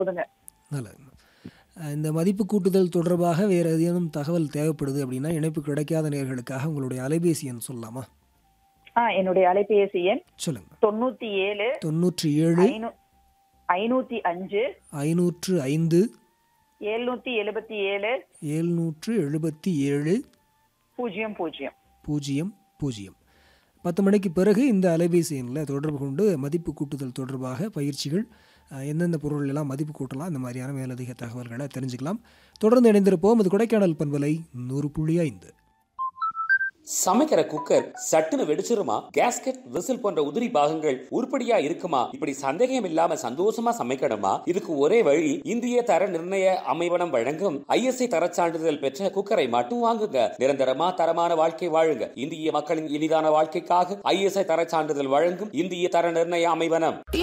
போதுங்க நல்லது அஹ் இந்த மதிப்பு கூட்டுதல் தொடர்பாக வேறு ஏதேனும் தகவல் தேவைப்படுது அப்படின்னா இணைப்பு கிடைக்காத நேர்களுக்காக உங்களுடைய அலைபேசி எண் சொல்லலாமா ஆ என்னுடைய அலைபேசி எண் சொல்லுங்க தொண்ணூத்தி ஏழு தொண்ணூற்றி ஏழு ஐநூ- ஐநூத்தி அஞ்சு ஐநூற்று ஐந்து எழுநூத்தி எழுபத்தி ஏழு எழுநூற்று எழுபத்தி ஏழு பூஜ்ஜியம் பூஜ்ஜியம் பூஜ்ஜியம் பூஜ்ஜியம் பத்து மணிக்கு பிறகு இந்த அலைபேசி எண்ணில் தொடர்பு கொண்டு மதிப்பு கூட்டுதல் தொடர்பாக பயிற்சிகள் அஹ், எந்தெந்த பொருள் எல்லாம் மதிப்பு கூட்டலாம் இந்த மாதிரியான மேலதிக தகவல்களை தெரிஞ்சுக்கலாம் தொடர்ந்து இணைந்திருப்போம் இது கொடைக்கானல் பண்பலை நூறு புள்ளி ஐந்து சமைக்கிற குக்கர் சட்டுன்னு வெடிச்சிருமா கேஸ்கெட் விசில் போன்ற உதிரி பாகங்கள் உருப்படியா இருக்குமா இப்படி சந்தேகம் இல்லாம சந்தோஷமா சமைக்கணுமா இதுக்கு ஒரே வழி இந்திய தர நிர்ணய அமைவனம் வழங்கும் ஐஎஸ்ஐ தரச் சான்றிதழ் பெற்ற குக்கரை மட்டும் வாங்குங்க நிரந்தரமா தரமான வாழ்க்கை வாழுங்க இந்திய மக்களின் இனிதான வாழ்க்கைக்காக ஐஎஸ்ஐ தரச் சான்றிதழ் வழங்கும் இந்திய தர நிர்ணய அமைவனம்